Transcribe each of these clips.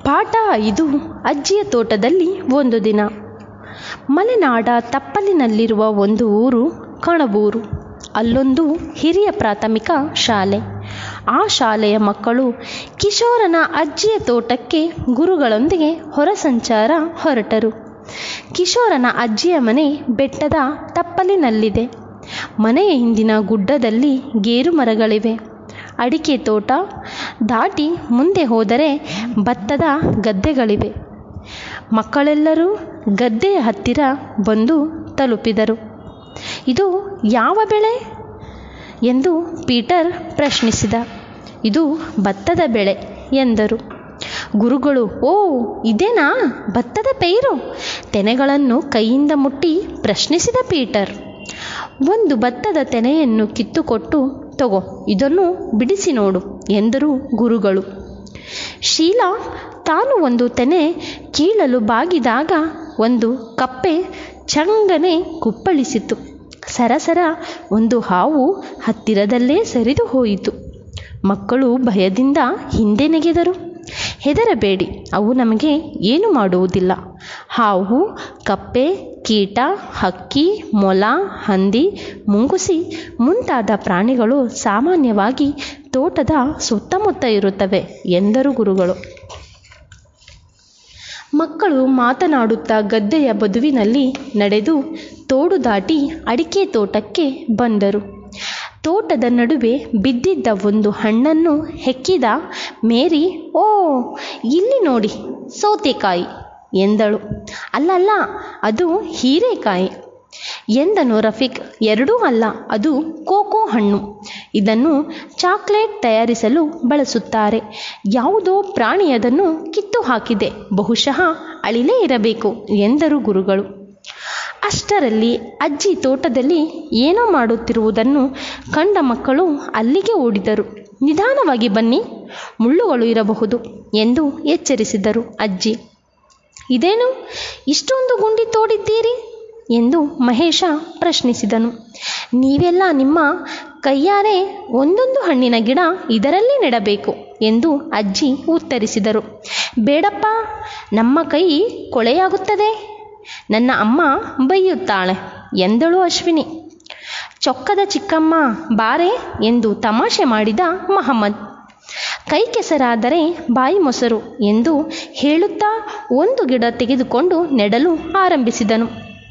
ಪಾಠ ಐದು ಅಜ್ಜಿಯ ತೋಟದಲ್ಲಿ ಒಂದು ದಿನ ಮಲೆನಾಡ ತಪ್ಪಲಿನಲ್ಲಿರುವ ಒಂದು ಊರು ಕಣಬೂರು ಅಲ್ಲೊಂದು ಹಿರಿಯ ಪ್ರಾಥಮಿಕ ಶಾಲೆ ಆ ಶಾಲೆಯ ಮಕ್ಕಳು ಕಿಶೋರನ ಅಜ್ಜಿಯ ತೋಟಕ್ಕೆ ಗುರುಗಳೊಂದಿಗೆ ಹೊರ ಸಂಚಾರ ಹೊರಟರು ಕಿಶೋರನ ಅಜ್ಜಿಯ ಮನೆ ಬೆಟ್ಟದ ತಪ್ಪಲಿನಲ್ಲಿದೆ ಮನೆಯ ಹಿಂದಿನ ಗುಡ್ಡದಲ್ಲಿ ಗೇರು ಮರಗಳಿವೆ ಅಡಿಕೆ ತೋಟ ದಾಟಿ ಮುಂದೆ ಹೋದರೆ ಭತ್ತದ ಗದ್ದೆಗಳಿವೆ ಮಕ್ಕಳೆಲ್ಲರೂ ಗದ್ದೆಯ ಹತ್ತಿರ ಬಂದು ತಲುಪಿದರು ಇದು ಯಾವ ಬೆಳೆ ಎಂದು ಪೀಟರ್ ಪ್ರಶ್ನಿಸಿದ ಇದು ಭತ್ತದ ಬೆಳೆ ಎಂದರು ಗುರುಗಳು ಓ ಇದೇನಾ ಭತ್ತದ ಪೈರು ತೆನೆಗಳನ್ನು ಕೈಯಿಂದ ಮುಟ್ಟಿ ಪ್ರಶ್ನಿಸಿದ ಪೀಟರ್ ಒಂದು ಭತ್ತದ ತೆನೆಯನ್ನು ಕಿತ್ತುಕೊಟ್ಟು ತಗೋ ಇದನ್ನು ಬಿಡಿಸಿ ನೋಡು ಎಂದರು ಗುರುಗಳು ಶೀಲಾ ತಾನು ಒಂದು ತೆನೆ ಕೀಳಲು ಬಾಗಿದಾಗ ಒಂದು ಕಪ್ಪೆ ಚಂಗನೆ ಕುಪ್ಪಳಿಸಿತು ಸರಸರ ಒಂದು ಹಾವು ಹತ್ತಿರದಲ್ಲೇ ಸರಿದು ಹೋಯಿತು ಮಕ್ಕಳು ಭಯದಿಂದ ಹಿಂದೆ ನೆಗೆದರು ಹೆದರಬೇಡಿ ಅವು ನಮಗೆ ಏನು ಮಾಡುವುದಿಲ್ಲ ಹಾವು ಕಪ್ಪೆ ಕೀಟ ಹಕ್ಕಿ ಮೊಲ ಹಂದಿ ಮುಂಗುಸಿ ಮುಂತಾದ ಪ್ರಾಣಿಗಳು ಸಾಮಾನ್ಯವಾಗಿ ತೋಟದ ಸುತ್ತಮುತ್ತ ಇರುತ್ತವೆ ಎಂದರು ಗುರುಗಳು ಮಕ್ಕಳು ಮಾತನಾಡುತ್ತಾ ಗದ್ದೆಯ ಬದುವಿನಲ್ಲಿ ನಡೆದು ತೋಡು ದಾಟಿ ಅಡಿಕೆ ತೋಟಕ್ಕೆ ಬಂದರು ತೋಟದ ನಡುವೆ ಬಿದ್ದಿದ್ದ ಒಂದು ಹಣ್ಣನ್ನು ಹೆಕ್ಕಿದ ಮೇರಿ ಓ ಇಲ್ಲಿ ನೋಡಿ ಸೌತೆಕಾಯಿ ಎಂದಳು ಅಲ್ಲಲ್ಲ ಅದು ಹೀರೆಕಾಯಿ ಎಂದನು ರಫೀಕ್ ಎರಡೂ ಅಲ್ಲ ಅದು ಕೋಕೋ ಹಣ್ಣು ಇದನ್ನು ಚಾಕ್ಲೇಟ್ ತಯಾರಿಸಲು ಬಳಸುತ್ತಾರೆ ಯಾವುದೋ ಪ್ರಾಣಿ ಅದನ್ನು ಕಿತ್ತು ಹಾಕಿದೆ ಬಹುಶಃ ಅಳಿಲೇ ಇರಬೇಕು ಎಂದರು ಗುರುಗಳು ಅಷ್ಟರಲ್ಲಿ ಅಜ್ಜಿ ತೋಟದಲ್ಲಿ ಏನೋ ಮಾಡುತ್ತಿರುವುದನ್ನು ಕಂಡ ಮಕ್ಕಳು ಅಲ್ಲಿಗೆ ಓಡಿದರು ನಿಧಾನವಾಗಿ ಬನ್ನಿ ಮುಳ್ಳುಗಳು ಇರಬಹುದು ಎಂದು ಎಚ್ಚರಿಸಿದರು ಅಜ್ಜಿ ಇದೇನು ಇಷ್ಟೊಂದು ಗುಂಡಿ ತೋಡಿದ್ದೀರಿ ಎಂದು ಮಹೇಶ ಪ್ರಶ್ನಿಸಿದನು ನೀವೆಲ್ಲ ನಿಮ್ಮ ಕೈಯಾರೆ ಒಂದೊಂದು ಹಣ್ಣಿನ ಗಿಡ ಇದರಲ್ಲಿ ನೆಡಬೇಕು ಎಂದು ಅಜ್ಜಿ ಉತ್ತರಿಸಿದರು ಬೇಡಪ್ಪ ನಮ್ಮ ಕೈ ಕೊಳೆಯಾಗುತ್ತದೆ ನನ್ನ ಅಮ್ಮ ಬೈಯುತ್ತಾಳೆ ಎಂದಳು ಅಶ್ವಿನಿ ಚೊಕ್ಕದ ಚಿಕ್ಕಮ್ಮ ಬಾರೆ ಎಂದು ತಮಾಷೆ ಮಾಡಿದ ಮಹಮ್ಮದ್ ಕೈ ಕೆಸರಾದರೆ ಬಾಯಿ ಮೊಸರು ಎಂದು ಹೇಳುತ್ತಾ ಒಂದು ಗಿಡ ತೆಗೆದುಕೊಂಡು ನೆಡಲು ಆರಂಭಿಸಿದನು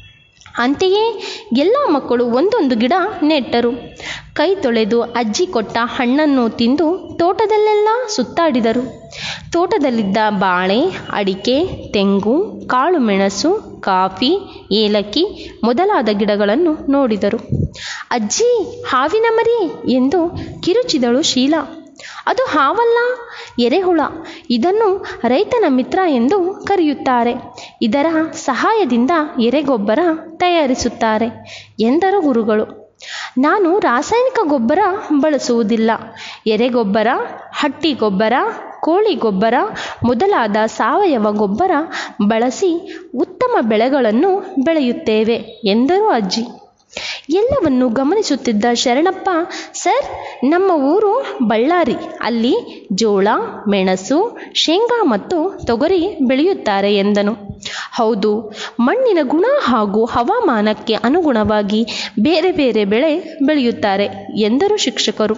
ಅಂತೆಯೇ ಎಲ್ಲ ಮಕ್ಕಳು ಒಂದೊಂದು ಗಿಡ ನೆಟ್ಟರು ಕೈ ತೊಳೆದು ಅಜ್ಜಿ ಕೊಟ್ಟ ಹಣ್ಣನ್ನು ತಿಂದು ತೋಟದಲ್ಲೆಲ್ಲ ಸುತ್ತಾಡಿದರು ತೋಟದಲ್ಲಿದ್ದ ಬಾಳೆ ಅಡಿಕೆ ತೆಂಗು ಕಾಳು ಮೆಣಸು ಕಾಫಿ ಏಲಕ್ಕಿ ಮೊದಲಾದ ಗಿಡಗಳನ್ನು ನೋಡಿದರು ಅಜ್ಜಿ ಹಾವಿನ ಮರಿ ಎಂದು ಕಿರುಚಿದಳು ಶೀಲಾ ಅದು ಹಾವಲ್ಲ ಎರೆಹುಳ ಇದನ್ನು ರೈತನ ಮಿತ್ರ ಎಂದು ಕರೆಯುತ್ತಾರೆ ಇದರ ಸಹಾಯದಿಂದ ಎರೆಗೊಬ್ಬರ ತಯಾರಿಸುತ್ತಾರೆ ಎಂದರು ಗುರುಗಳು ನಾನು ರಾಸಾಯನಿಕ ಗೊಬ್ಬರ ಬಳಸುವುದಿಲ್ಲ ಎರೆಗೊಬ್ಬರ ಹಟ್ಟಿ ಗೊಬ್ಬರ ಕೋಳಿ ಗೊಬ್ಬರ ಮೊದಲಾದ ಸಾವಯವ ಗೊಬ್ಬರ ಬಳಸಿ ಉತ್ತಮ ಬೆಳೆಗಳನ್ನು ಬೆಳೆಯುತ್ತೇವೆ ಎಂದರು ಅಜ್ಜಿ ಎಲ್ಲವನ್ನು ಗಮನಿಸುತ್ತಿದ್ದ ಶರಣಪ್ಪ ಸರ್ ನಮ್ಮ ಊರು ಬಳ್ಳಾರಿ ಅಲ್ಲಿ ಜೋಳ ಮೆಣಸು ಶೇಂಗಾ ಮತ್ತು ತೊಗರಿ ಬೆಳೆಯುತ್ತಾರೆ ಎಂದನು ಹೌದು ಮಣ್ಣಿನ ಗುಣ ಹಾಗೂ ಹವಾಮಾನಕ್ಕೆ ಅನುಗುಣವಾಗಿ ಬೇರೆ ಬೇರೆ ಬೆಳೆ ಬೆಳೆಯುತ್ತಾರೆ ಎಂದರು ಶಿಕ್ಷಕರು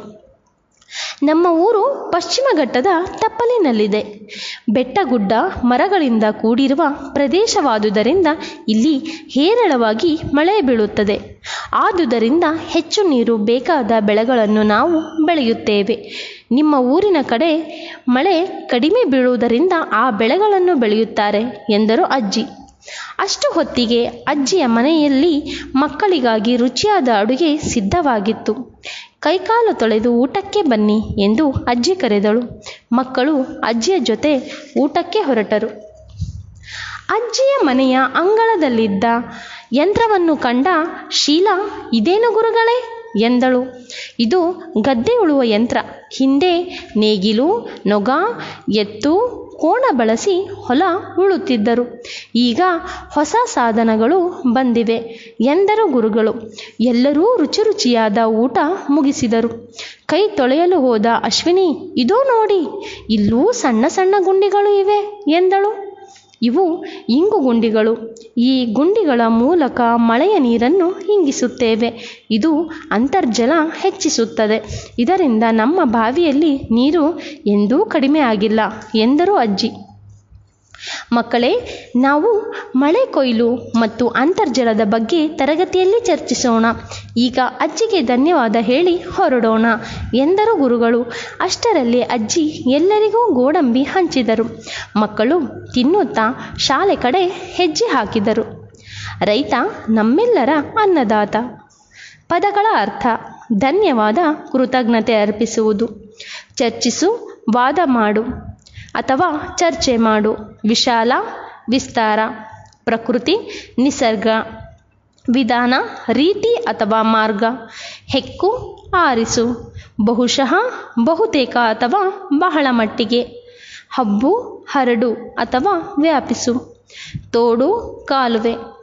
ನಮ್ಮ ಊರು ಪಶ್ಚಿಮ ಘಟ್ಟದ ತಪ್ಪಲಿನಲ್ಲಿದೆ ಬೆಟ್ಟಗುಡ್ಡ ಮರಗಳಿಂದ ಕೂಡಿರುವ ಪ್ರದೇಶವಾದುದರಿಂದ ಇಲ್ಲಿ ಹೇರಳವಾಗಿ ಮಳೆ ಬೀಳುತ್ತದೆ ಆದುದರಿಂದ ಹೆಚ್ಚು ನೀರು ಬೇಕಾದ ಬೆಳೆಗಳನ್ನು ನಾವು ಬೆಳೆಯುತ್ತೇವೆ ನಿಮ್ಮ ಊರಿನ ಕಡೆ ಮಳೆ ಕಡಿಮೆ ಬೀಳುವುದರಿಂದ ಆ ಬೆಳೆಗಳನ್ನು ಬೆಳೆಯುತ್ತಾರೆ ಎಂದರು ಅಜ್ಜಿ ಅಷ್ಟು ಹೊತ್ತಿಗೆ ಅಜ್ಜಿಯ ಮನೆಯಲ್ಲಿ ಮಕ್ಕಳಿಗಾಗಿ ರುಚಿಯಾದ ಅಡುಗೆ ಸಿದ್ಧವಾಗಿತ್ತು ಕೈಕಾಲು ತೊಳೆದು ಊಟಕ್ಕೆ ಬನ್ನಿ ಎಂದು ಅಜ್ಜಿ ಕರೆದಳು ಮಕ್ಕಳು ಅಜ್ಜಿಯ ಜೊತೆ ಊಟಕ್ಕೆ ಹೊರಟರು ಅಜ್ಜಿಯ ಮನೆಯ ಅಂಗಳದಲ್ಲಿದ್ದ ಯಂತ್ರವನ್ನು ಕಂಡ ಶೀಲಾ ಇದೇನು ಗುರುಗಳೇ ಎಂದಳು ಇದು ಗದ್ದೆ ಉಳುವ ಯಂತ್ರ ಹಿಂದೆ ನೇಗಿಲು ನೊಗ ಎತ್ತು ಕೋಣ ಬಳಸಿ ಹೊಲ ಉಳುತ್ತಿದ್ದರು ಈಗ ಹೊಸ ಸಾಧನಗಳು ಬಂದಿವೆ ಎಂದರು ಗುರುಗಳು ಎಲ್ಲರೂ ರುಚಿ ರುಚಿಯಾದ ಊಟ ಮುಗಿಸಿದರು ಕೈ ತೊಳೆಯಲು ಹೋದ ಅಶ್ವಿನಿ ಇದೋ ನೋಡಿ ಇಲ್ಲೂ ಸಣ್ಣ ಸಣ್ಣ ಗುಂಡಿಗಳು ಇವೆ ಎಂದಳು ಇವು ಇಂಗು ಗುಂಡಿಗಳು ಈ ಗುಂಡಿಗಳ ಮೂಲಕ ಮಳೆಯ ನೀರನ್ನು ಇಂಗಿಸುತ್ತೇವೆ ಇದು ಅಂತರ್ಜಲ ಹೆಚ್ಚಿಸುತ್ತದೆ ಇದರಿಂದ ನಮ್ಮ ಬಾವಿಯಲ್ಲಿ ನೀರು ಎಂದೂ ಕಡಿಮೆ ಆಗಿಲ್ಲ ಎಂದರು ಅಜ್ಜಿ ಮಕ್ಕಳೇ ನಾವು ಮಳೆ ಕೊಯ್ಲು ಮತ್ತು ಅಂತರ್ಜಲದ ಬಗ್ಗೆ ತರಗತಿಯಲ್ಲಿ ಚರ್ಚಿಸೋಣ ಈಗ ಅಜ್ಜಿಗೆ ಧನ್ಯವಾದ ಹೇಳಿ ಹೊರಡೋಣ ಎಂದರು ಗುರುಗಳು ಅಷ್ಟರಲ್ಲಿ ಅಜ್ಜಿ ಎಲ್ಲರಿಗೂ ಗೋಡಂಬಿ ಹಂಚಿದರು ಮಕ್ಕಳು ತಿನ್ನುತ್ತಾ ಶಾಲೆ ಕಡೆ ಹೆಜ್ಜೆ ಹಾಕಿದರು ರೈತ ನಮ್ಮೆಲ್ಲರ ಅನ್ನದಾತ ಪದಗಳ ಅರ್ಥ ಧನ್ಯವಾದ ಕೃತಜ್ಞತೆ ಅರ್ಪಿಸುವುದು ಚರ್ಚಿಸು ವಾದ ಮಾಡು ಅಥವಾ ಚರ್ಚೆ ಮಾಡು ವಿಶಾಲ ವಿಸ್ತಾರ ಪ್ರಕೃತಿ ನಿಸರ್ಗ ವಿಧಾನ ರೀತಿ ಅಥವಾ ಮಾರ್ಗ ಹೆಕ್ಕು ಆರಿಸು ಬಹುಶಃ ಬಹುತೇಕ ಅಥವಾ ಬಹಳ ಮಟ್ಟಿಗೆ ಹಬ್ಬು ಹರಡು ಅಥವಾ ವ್ಯಾಪಿಸು ತೋಡು ಕಾಲುವೆ